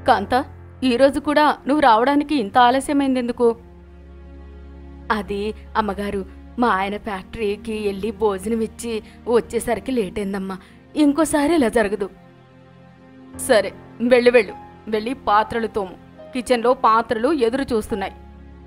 కాంత ఈరోజు కూడా నువ్వు రావడానికి ఇంత ఆలస్యమైంది ఎందుకు అది అమ్మగారు మా ఆయన ఫ్యాక్టరీకి వెళ్ళి భోజనం ఇచ్చి వచ్చేసరికి లేట్ అయిందమ్మా ఇంకోసారి ఇలా జరగదు సరే వెళ్ళు వెళ్ళు వెళ్ళి పాత్రలు తోము కిచెన్లో పాత్రలు ఎదురు చూస్తున్నాయి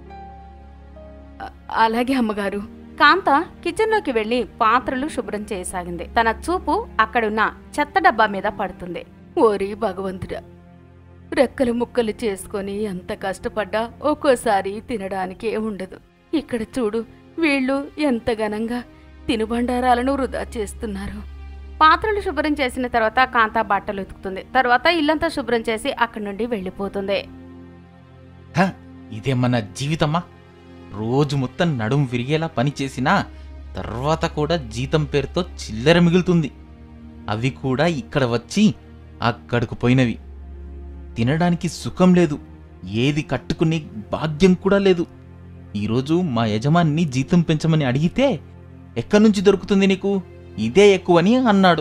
అ- అలాగే అమ్మగారు కాంత కిచెన్లోకి వెళ్లి పాత్రలు శుభ్రం చేయసాగింది తన చూపు అక్కడున్న చెత్త డబ్బా మీద పడుతుంది ఓరి భగవంతుడా రెక్కలు ముక్కలు చేసుకొని ఎంత కష్టపడ్డా ఒక్కోసారి తినడానికే ఉండదు ఇక్కడ చూడు వీళ్ళు ఎంత ఘనంగా తినుబండారాలను వృధా చేస్తున్నారు పాత్రలు శుభ్రం చేసిన తర్వాత కాంత బట్టలు ఉతుకుతుంది తర్వాత ఇల్లంతా శుభ్రం చేసి అక్కడి నుండి వెళ్ళిపోతుంది హ, ఇదే మన జీవితమా రోజు మొత్తం నడుం విరిగేలా పని చేసినా తర్వాత కూడా జీతం పేరుతో చిల్లర మిగులుతుంది అవి కూడా ఇక్కడ వచ్చి అక్కడకు పోయినవి తినడానికి సుఖం లేదు ఏది కట్టుకునే భాగ్యం కూడా లేదు ఈరోజు మా యజమాని జీతం పెంచమని అడిగితే ఎక్కడి నుంచి దొరుకుతుంది నీకు ఇదే ఎక్కువని అన్నాడు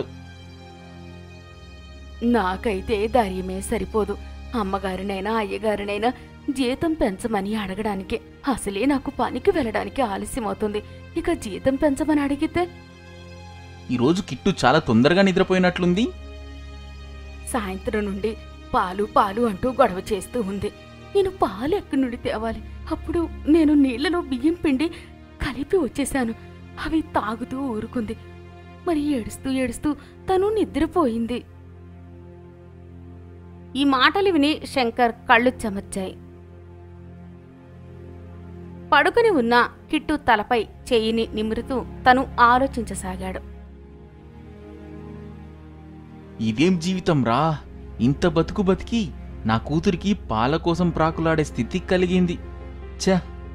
నాకైతే ధైర్యమే సరిపోదు అమ్మగారినైనా అయ్యగారినైనా జీతం పెంచమని అడగడానికి అసలే నాకు పనికి వెళ్ళడానికి ఆలస్యం అవుతుంది ఇక జీతం పెంచమని అడిగితే ఈరోజు కిట్టు చాలా తొందరగా నిద్రపోయినట్లుంది సాయంత్రం నుండి పాలు పాలు అంటూ గొడవ చేస్తూ ఉంది నేను పాలు ఎక్కడి నుండి తేవాలి అప్పుడు నేను నీళ్లలో బియ్యం పిండి కలిపి వచ్చేశాను అవి తాగుతూ ఊరుకుంది మరి ఏడుస్తూ ఏడుస్తూ తను నిద్రపోయింది ఈ మాటలు విని శంకర్ కళ్ళు చెమర్చాయి పడుకుని ఉన్న కిట్టు తలపై చెయ్యిని నిమురుతూ తను ఆలోచించసాగాడు ఇదేం జీవితం రా ఇంత బతుకు బతికి నా కూతురికి పాల కోసం ప్రాకులాడే స్థితి కలిగింది ఛ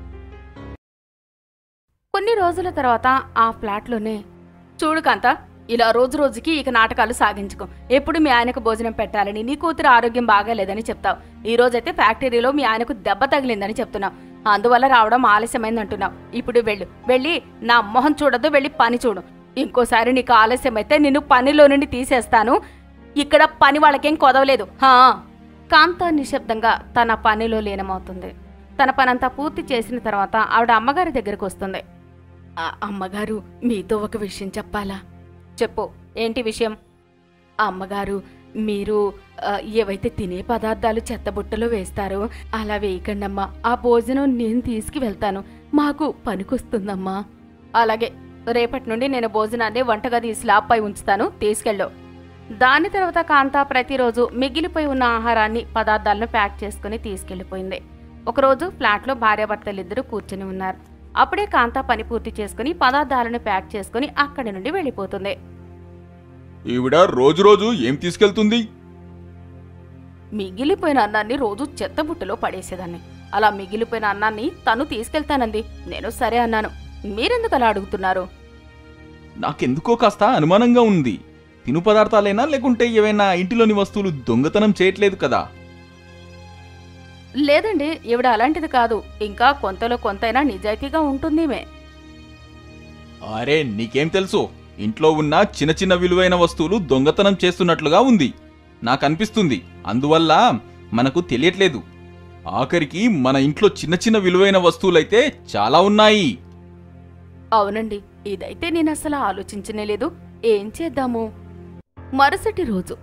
కొన్ని రోజుల తర్వాత ఆ ఫ్లాట్లోనే చూడు కాంత ఇలా రోజు రోజుకి ఇక నాటకాలు సాగించుకో ఎప్పుడు మీ ఆయనకు భోజనం పెట్టాలని నీ కూతురు ఆరోగ్యం బాగాలేదని చెప్తావు ఈ రోజైతే ఫ్యాక్టరీలో మీ ఆయనకు దెబ్బ తగిలిందని చెప్తున్నావు అందువల్ల రావడం ఆలస్యమైంది అంటున్నావు ఇప్పుడు వెళ్ళు వెళ్ళి నా మొహం చూడదు వెళ్ళి పని చూడు ఇంకోసారి నీకు ఆలస్యమైతే నిన్ను పనిలో నుండి తీసేస్తాను ఇక్కడ పని వాళ్ళకేం కొదవలేదు హా కాంత నిశ్శబ్దంగా తన పనిలో లీనమవుతుంది తన పనంతా పూర్తి చేసిన తర్వాత ఆవిడ అమ్మగారి దగ్గరకు వస్తుంది "ఆ, అమ్మగారు మీతో ఒక విషయం చెప్పాలా చెప్పు ఏంటి విషయం అమ్మగారు మీరు ఆ, ఏవైతే తినే పదార్థాలు చెత్తబుట్టలో వేస్తారో అలా వేయకండమ్మా ఆ భోజనం నేను తీసుకువెళ్తాను మాకు పనికొస్తుందమ్మా అలాగే రేపటి నుండి నేను భోజనాన్ని వంటగది స్లాబ్ పై ఉంచుతాను తీసుకెళ్ళు దాని తర్వాత కాంత ప్రతిరోజు మిగిలిపోయి ఉన్న ఆహారాన్ని పదార్థాలను ప్యాక్ చేసుకుని తీసుకెళ్లిపోయింది ఒకరోజు ఫ్లాట్లో భార్యాభర్తలిద్దరూ కూర్చుని ఉన్నారు అప్పుడే కాంత పని పూర్తి చేసుకుని పదార్థాలను ప్యాక్ చేసుకుని అక్కడి నుండి వెళ్ళిపోతుంది ఈవిడ రోజు రోజు ఏం తీసుకెళ్తుంది మిగిలిపోయిన అన్నాన్ని రోజు చెత్తబుట్టలో పడేసేదాన్ని అలా మిగిలిపోయిన అన్నాన్ని తను తీసుకెళ్తానంది నేను సరే అన్నాను మీరెందుకు అలా అడుగుతున్నారు నాకెందుకో కాస్త అనుమానంగా ఉంది తిను పదార్థాలైనా లేకుంటే ఏవైనా ఇంటిలోని వస్తువులు దొంగతనం చేయట్లేదు కదా లేదండి ఈవిడ అలాంటిది కాదు ఇంకా కొంతలో కొంతైనా నిజాయితీగా ఉంటుందిమే అరే నీకేం తెలుసు ఇంట్లో ఉన్న చిన్న చిన్న విలువైన వస్తువులు దొంగతనం చేస్తున్నట్లుగా ఉంది నాకు అనిపిస్తుంది అందువల్ల మనకు తెలియట్లేదు ఆఖరికి మన ఇంట్లో చిన్న చిన్న విలువైన వస్తువులైతే చాలా ఉన్నాయి అవునండి ఇదైతే నేను అసలు ఆలోచించనే లేదు ఏం చేద్దాము మరుసటి రోజు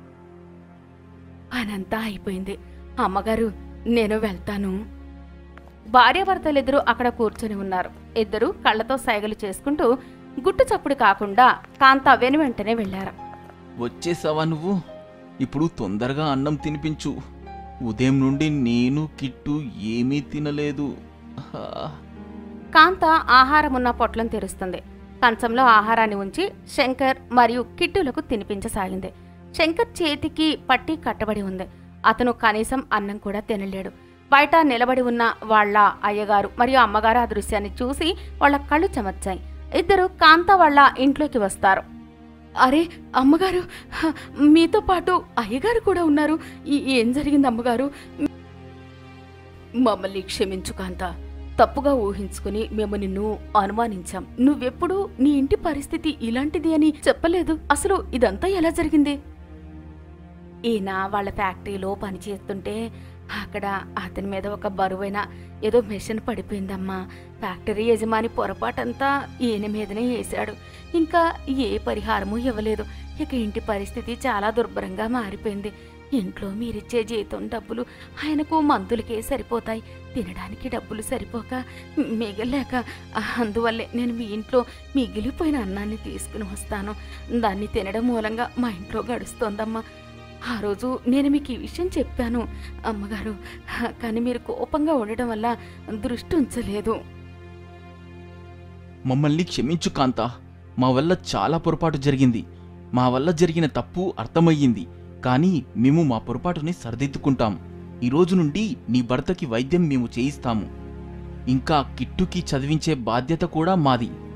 పనంతా అయిపోయింది అమ్మగారు నేను వెళ్తాను భార్యాభర్తలిద్దరూ అక్కడ కూర్చొని ఉన్నారు ఇద్దరు కళ్ళతో సైగలు చేసుకుంటూ గుట్టు చప్పుడు కాకుండా కాంత వెను వెంటనే వెళ్లారు వచ్చేసావా నువ్వు ఇప్పుడు తొందరగా అన్నం తినిపించు ఉదయం నుండి నేను కిట్టు ఏమీ తినలేదు హా. కాంత ఆహారం ఉన్న పొట్లం తెరుస్తుంది కంచంలో ఆహారాన్ని ఉంచి శంకర్ మరియు కిట్టులకు తినిపించసాగింది శంకర్ చేతికి పట్టి కట్టబడి ఉంది అతను కనీసం అన్నం కూడా తినలేడు బయట నిలబడి ఉన్న వాళ్ళ అయ్యగారు మరియు అమ్మగారు ఆ దృశ్యాన్ని చూసి వాళ్ళ కళ్ళు చెమర్చాయి ఇద్దరు కాంత వాళ్ళ ఇంట్లోకి వస్తారు అరే అమ్మగారు హ, మీతో పాటు అయ్యగారు కూడా ఉన్నారు ఈ- ఏం జరిగింది అమ్మగారు మమ్మల్ని క్షమించు కాంత తప్పుగా ఊహించుకుని మేము నిన్ను అనుమానించాం నువ్వెప్పుడు నీ ఇంటి పరిస్థితి ఇలాంటిది అని చెప్పలేదు అసలు ఇదంతా ఎలా జరిగింది ఈయన వాళ్ళ ఫ్యాక్టరీలో పనిచేస్తుంటే అక్కడ అతని మీద ఒక బరువైన ఏదో మెషిన్ పడిపోయిందమ్మా ఫ్యాక్టరీ యజమాని పొరపాటంతా ఈయన మీదనే వేశాడు ఇంకా ఏ పరిహారము ఇవ్వలేదు ఇక ఇంటి పరిస్థితి చాలా దుర్భరంగా మారిపోయింది ఇంట్లో మీరిచ్చే జీతం డబ్బులు ఆయనకు మందులకే సరిపోతాయి తినడానికి డబ్బులు సరిపోక మిగలేక అందువల్లే నేను మీ ఇంట్లో మిగిలిపోయిన అన్నాన్ని తీసుకుని వస్తాను దాన్ని తినడం మూలంగా మా ఇంట్లో గడుస్తోందమ్మా ఆ రోజు నేను మీకు ఈ విషయం చెప్పాను అమ్మగారు కానీ మీరు కోపంగా ఉండడం వల్ల దృష్టి ఉంచలేదు మమ్మల్ని క్షమించు కాంత మా వల్ల చాలా పొరపాటు జరిగింది మా వల్ల జరిగిన తప్పు అర్థమయ్యింది కానీ మేము మా పొరపాటుని సరిదిద్దుకుంటాం ఈ రోజు నుండి నీ భర్తకి వైద్యం మేము చేయిస్తాము ఇంకా కిట్టుకి చదివించే బాధ్యత కూడా మాది